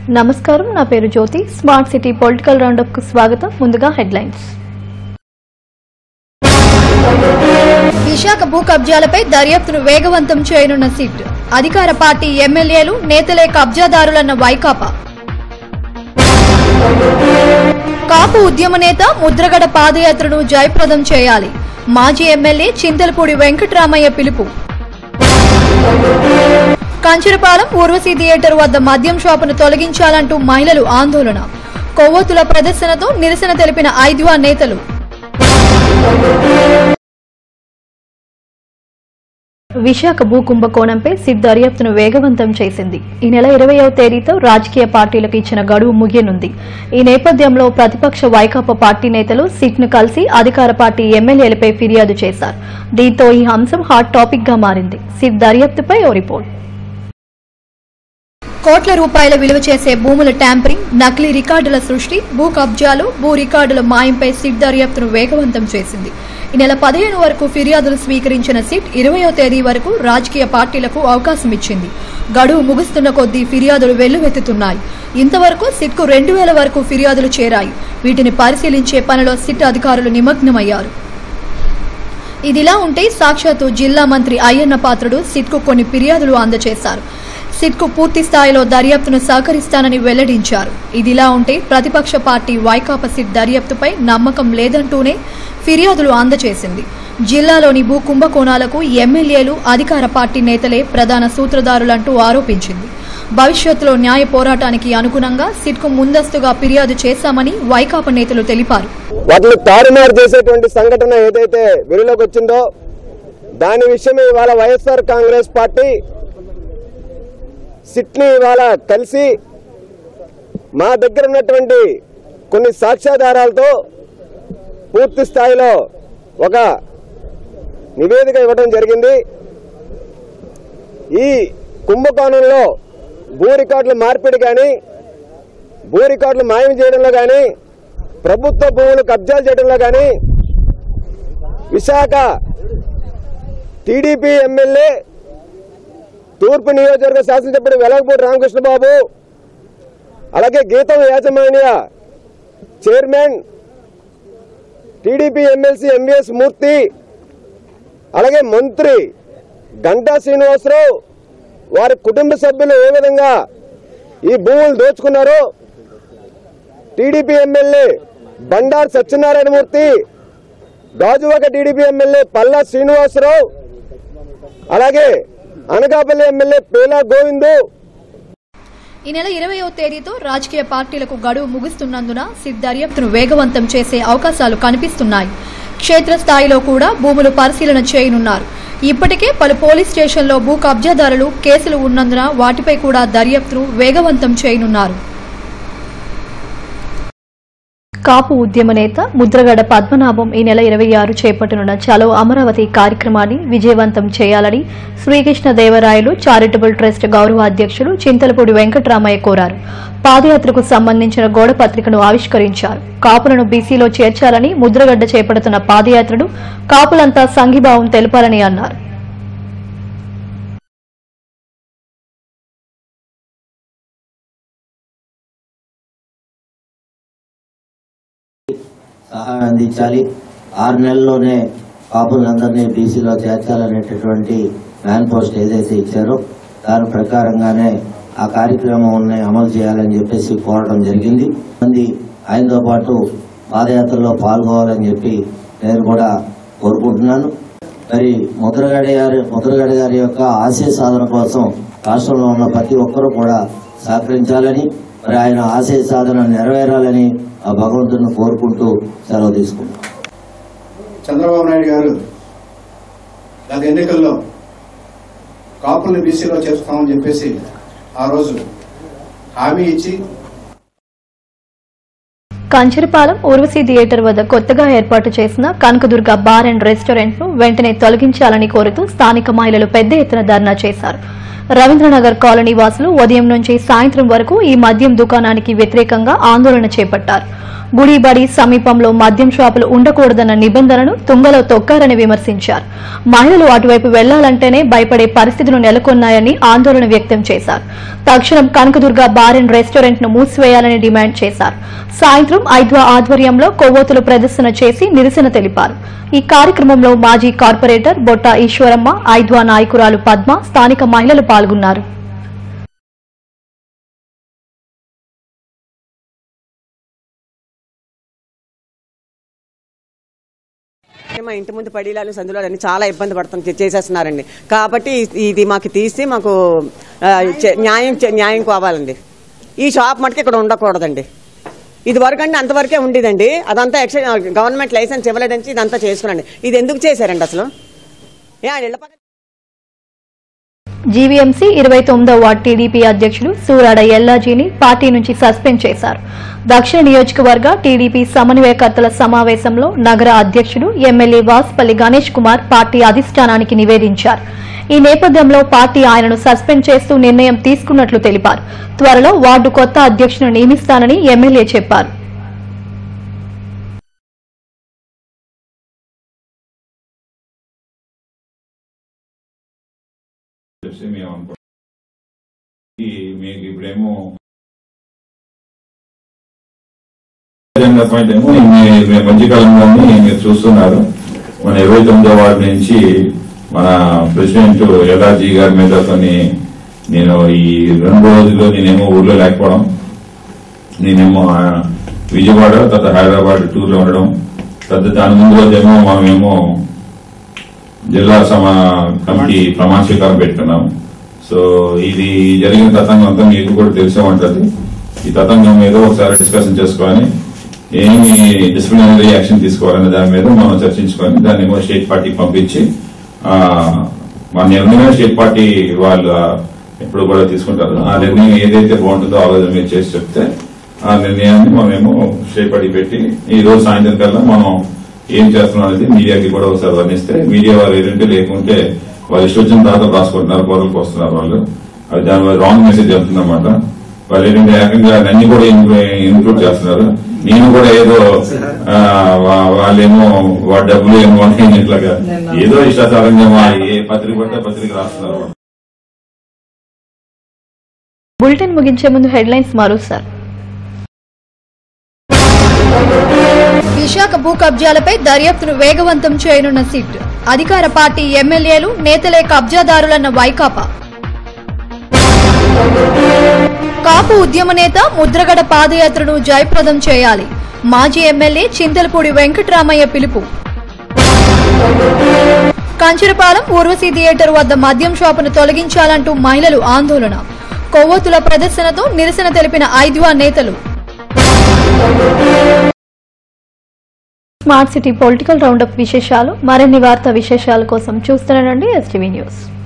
నమస్కారం నా పేరు Jyothi smart city political roundup కు స్వాగతం ముందుగా హెడ్లైన్స్ విశాఖ భూ కబ్జాలపై దర్యాప్తును వేగవంతం చేయనున్న సిట్ అధికార పార్టీ ఎమ్మెల్యేలు నేతలే కబ్జాదారులన్న వైకాపా కాపు ఉద్యమ నేత ముద్రగడ పాదయాత్రను జయప్రదం చేయాలి మాజీ ఎమ్మెల్యే చింతలపూడి వెంకటరామయ్య పిలుపు కంచరపాలెం ఊర్వశీ థియేటర్ వద్ద మద్యం షాపును తొలగించాలంటూ మహిళలు ఆందోళన కొవ్వొత్తుల ప్రదర్శనతో నిరసన తెలిపిన ఐద్వా నేతలు విశాఖ భూ కుంభకోణంపై సిట్ దర్యాప్తును వేగవంతం చేసింది ఈ నెల ఇరవయవ తేదీతో రాజకీయ పార్టీలకు ఇచ్చిన గడువు ముగియనుంది ఈ నేపథ్యంలో ప్రతిపక్ష వైకాపా పార్టీ నేతలు సిట్ ను కలిసి అధికార పార్టీ ఎమ్మెల్యేలపై ఫిర్యాదు చేశారు దీంతో ఈ అంశం హాట్ టాపిక్ గా మారింది సిట్ దర్యాప్తుపై ఓ రిపోర్ట్ కోట్ల రూపాయల విలువ చేసే భూముల ట్యాంపరింగ్ నకిలీ రికార్డుల సృష్టి భూ కబ్జాలు భూ రికార్డుల మాయంపై సిట్ దర్యాప్తును వేగవంతం చేసింది ఈ నెల పదిహేను వరకు ఫిర్యాదులు స్వీకరించిన సిట్ ఇరవయో తేదీ వరకు రాజకీయ పార్టీలకు అవకాశం ఇచ్చింది గడువు ముగుస్తున్న కొద్దీ ఫిర్యాదులు వెల్లువెత్తుతున్నాయి ఇంతవరకు సిట్కు రెండు వేల వరకు ఫిర్యాదులు చేరాయి వీటిని పరిశీలించే పనిలో సిట్ అధికారులు నిమగ్నమయ్యారు ఇదిలా ఉంటే సాక్షాత్తు జిల్లా మంత్రి అయ్యన్న పాత్రుడు సిట్కు కొన్ని ఫిర్యాదులు అందజేశారు సిట్కు పూర్తి స్థాయిలో దర్యాప్తును సహకరిస్తానని వెల్లడించారు ఇదిలా ఉంటే ప్రతిపక్ష పార్టీ వైకాపా సిట్ దర్యాప్తుపై నమ్మకం లేదంటూనే ఫిర్యాదులు అందజేసింది జిల్లాలోని భూ కుంభకోణాలకు ఎమ్మెల్యేలు అధికార పార్టీ నేతలే ప్రధాన సూత్రధారులంటూ ఆరోపించింది భవిష్యత్తులో న్యాయ పోరాటానికి అనుగుణంగా సిట్కు ముందస్తుగా ఫిర్యాదు చేశామని వైకాపా నేతలు తెలిపారు వాటిని తారుమారు చేసేటువంటి సంఘటన ఏదైతే వెలుగులోకి వచ్చిందో దాని విషయమే ఇవాళ వైఎస్ఆర్ కాంగ్రెస్ పార్టీ సిట్ని ఇవాళ కలిసి మా దగ్గర ఉన్నటువంటి కొన్ని సాక్ష్యాధారాలతో పూర్తి స్థాయిలో ఒక నివేదిక ఇవ్వడం జరిగింది ఈ కుంభకోణంలో భూ రికార్డుల మార్పిడి కానీ భూ రికార్డులు మాయం చేయడంలో కానీ ప్రభుత్వ భూములు కబ్జాలు చేయడంలో కానీ విశాఖ టీడీపీ ఎమ్మెల్యే తూర్పు నియోజకవర్గ శాసనసభ్యుడు వెలగపూడి రామకృష్ణబాబు అలాగే గీతం యాజమాన్య చైర్మన్ టీడీపీ ఎమ్మెల్సీ ఎంవిఎస్ మూర్తి అలాగే మంత్రి గంటా శ్రీనివాసరావు వారి కుటుంబ సభ్యులు ఏ విధంగా ఈ భూములు దోచుకున్నారో TDP MLA Bandaru Satyanarayanamurthy Gajuwaka TDP MLA Palla Srinivasarao అలాగే అనకాపల్లి ఎమ్మెల్యే పేలా గోవిందు ఈ నెల ఇరవయో తేదీతో రాజకీయ పార్టీలకు గడువు ముగుస్తున్నందున సిట్ దర్యాప్తును వేగవంతం చేసే అవకాశాలు కనిపిస్తున్నాయి క్షేత్రస్థాయిలో కూడా భూములు పరిశీలన చేయనున్నారు ఇప్పటికే పలు పోలీస్ స్టేషన్లో భూ కబ్జాదారులు కేసులు ఉన్నందున వాటిపై కూడా దర్యాప్తును వేగవంతం చేయనున్నారు కాపు ఉద్యమ నేత ముద్రగడ పద్మనాభం ఈ నెల ఇరవై ఆరు చేపట్టనున్న చలో అమరావతి కార్యక్రమాన్ని విజయవంతం చేయాలని శ్రీకృష్ణ దేవరాయలు చారిటబుల్ ట్రస్ట్ గౌరవ అధ్యక్షులు చింతలపూడి వెంకటరామయ్య కోరారు పాదయాత్రకు సంబంధించిన గోడ పత్రికను ఆవిష్కరించారు కాపులను బీసీలో చేర్చాలని ముద్రగడ్డ చేపడుతున్న పాదయాత్రను కాపులంతా సంఘీభావం తెలపాలని అన్నారు సహాయం అందించాలి ఆరు నెలల్లోనే కాపులందరినీ బీసీలో చేర్చాలనేటటువంటి మ్యాన్ పోస్ట్ ఏదైతే ఇచ్చారో దాని ప్రకారంగానే ఆ కార్యక్రమం అమలు చేయాలని చెప్పేసి కోరడం జరిగింది మంది ఆయనతో పాటు పాదయాత్రలో పాల్గొవాలని చెప్పి నేను కూడా కోరుకుంటున్నాను మరి ముద్రగడ గారి ముద్రగడ గారి యొక్క ఆశయ సాధన కోసం రాష్ట్రంలో ఉన్న ప్రతి ఒక్కరూ కూడా సహకరించాలని మరి ఆయన ఆశయ సాధన నెరవేరాలని ఆ భగవంతుని కోరుకుంటూ సెలవు తీసుకుంటాం చంద్రబాబు నాయుడు గారు గత ఎన్నికల్లో కాపుల్ని బీసీలో చేర్చుతామని చెప్పేసి ఆ రోజు హామీ ఇచ్చి కంచరపాలెం ఊర్వశీ థియేటర్ వద్ద కొత్తగా ఏర్పాటు చేసిన కనకదుర్గ బార్ అండ్ రెస్టారెంట్ ను వెంటనే తొలగించాలని కోరుతూ స్థానిక మహిళలు పెద్ద ఎత్తున ధర్నా చేశారు రవీంద్రనగర్ కాలనీ వాసులు ఉదయం నుంచి సాయంత్రం వరకు ఈ మద్యం దుకాణానికి వ్యతిరేకంగా ఆందోళన చేపట్టారు గుడిబడి సమీపంలో మద్యం షాపులు ఉండకూడదన్న నిబంధనను తుంగలో తొక్కారని విమర్శించారు మహిళలు అటువైపు వెళ్లాలంటేనే భయపడే పరిస్థితులు నెలకొన్నాయని ఆందోళన వ్యక్తం చేశారు తక్షణం కనకదుర్గ బార్ అండ్ రెస్టారెంట్ ను మూసివేయాలని డిమాండ్ చేశారు సాయంత్రం ఐద్వా ఆధ్వర్యంలో కొవ్వొత్తులు ప్రదర్శన చేసి నిరసన తెలిపారు ఈ కార్యక్రమంలో మాజీ కార్పొరేటర్ బొట్ట ఈశ్వరమ్మ ఐద్వా నాయకురాలు పద్మ స్థానిక మహిళలు పాల్గొన్నారు మా ఇంటి ముందు పడీలాలు సందులాలు అన్ని చాలా ఇబ్బంది పడుతుంది చే- చేసేస్తున్నారండి కాబట్టి ఇది మాకు తీసి మాకు ఆ, చే- న్యాయం చే- న్యాయం కావాలండి ఈ షాప్ మటుకు ఇక్కడ ఉండకూడదండి ఇది వరకు అండి అంతవరకే ఉండేదండి అదంతా ఎక్స్ గవర్నమెంట్ లైసెన్స్ ఇవ్వలేదని ఇదంతా చేసుకున్నాండి ఇది ఎందుకు చేశారండి అసలు ఏ ఆ ఇళ్ళ పక్కన జీవీఎంసీ ఇరవై తొమ్మిదో వార్డు టీడీపీ అధ్యక్షులు సూరాడ ఎల్లాజీని పార్టీ నుంచి సస్పెండ్ చేశారు దక్షిణ నియోజకవర్గ టీడీపీ సమన్వయకర్తల సమావేశంలో నగర అధ్యక్షుడు ఎమ్మెల్యే వాసుపల్లి గణేష్ కుమార్ పార్టీ అధిష్టానానికి నివేదించారు ఈ నేపథ్యంలో పార్టీ ఆయనను సస్పెండ్ చేస్తూ నిర్ణయం తీసుకున్నట్లు తెలిపారు త్వరలో వార్డు కొత్త అధ్యక్షును నియమిస్తానని ఎమ్మెల్యే చెప్పారు చెప్పి మేము అనుకుంటాం ఈ మీకు ఇప్పుడేమో అజెండా పాయింట్ ఏమో మీ- మీ మధ్యకాలంలోని మీరు చూస్తున్నారు మన ఇరవై తొమ్మిదో వార్డు నుంచి మన ప్రెసిడెంట్ ఎల్ఆర్జీ గారి మీద కొన్ని నేను ఈ రెండు రోజుల్లో నేనేమో ఊర్లో లేకపోవడం నేనేమో ఆ, విజయవాడ తర్వాత హైదరాబాద్ టూర్ లో ఉండడం తర్వాత దాని ముందు రోజేమో మనమేమో జిల్లా సమా కమిటీ ప్రమాణ స్వీకారం పెట్టుకున్నాం సో ఇది జరిగిన తతంగం అంతా మీకు కూడా తెలిసే ఉంటది ఈ తతంగం మీద ఒకసారి డిస్కషన్ చేసుకొని ఏమి డిసిప్లినరీ యాక్షన్ తీసుకోవాలనే దాని మీద మనం చర్చించుకొని దాన్ని ఏమో స్టేట్ పార్టీకి పంపించి ఆ, మన నిర్ణయం స్టేట్ పార్టీ వాళ్ళు ఆ, ఎప్పుడు కూడా తీసుకుంటారు ఆ నిర్ణయం ఏదైతే బాగుంటుందో ఆ విధంగా మీరు చేసి చెప్తే ఆ నిర్ణయాన్ని మనమేమో స్టేట్ పార్టీ పెట్టి ఈ రోజు సాయంత్రం కల్లా మనం ఏం చేస్తున్నాం అనేది మీడియాకి కూడా ఒకసారి వర్ణిస్తే మీడియా వాళ్ళు ఏంటంటే లేకుంటే వాళ్ళు ఇష్టం వచ్చిన తర్వాత రాసుకుంటున్నారు కూరలకు వస్తున్నారు వాళ్ళు అది దాని రాంగ్ మెసేజ్ వెళ్తుందన్నమాట వాళ్ళు ఏంటంటే ఏకంగా నన్ను కూడా ఇన్క్లూడ్ చేస్తున్నారు నేను కూడా ఏదో ఆ, వా- వాళ్ళేమో వాడి డబ్బులు ఏమో అని ఇట్లాగా ఏదో ఇష్టాచారంగా మా ఏ పత్రిక పడితే పత్రిక రాస్తున్నారు వాళ్ళు. బులెటిన్ ముగించే ముందు హెడ్లైన్స్ మరోసారి విశాఖ భూ కబ్జాలపై దర్యాప్తును వేగవంతం చేయనున్న సిట్ అధికార పార్టీ ఎమ్మెల్యేలు నేతలే కబ్జాదారులన్న వైకాపా కాపు ఉద్యమ నేత ముద్రగడ పాదయాత్రను జయప్రదం చేయాలి మాజీ ఎమ్మెల్యే చింతలపూడి వెంకట్రామయ్య పిలుపు కంచరపాలెం ఊర్వశీ థియేటర్ వద్ద మద్యం షాపును తొలగించాలంటూ మహిళలు ఆందోళన కొవ్వొత్తుల ప్రదర్శనతో నిరసన తెలిపిన ఐద్వా నేతలు స్మార్ట్ సిటీ పొలిటికల్ రౌండప్ విశేషాలు మరిన్ని వార్తా విశేషాల కోసం చూస్తున్నానండి ఎస్టీవీ న్యూస్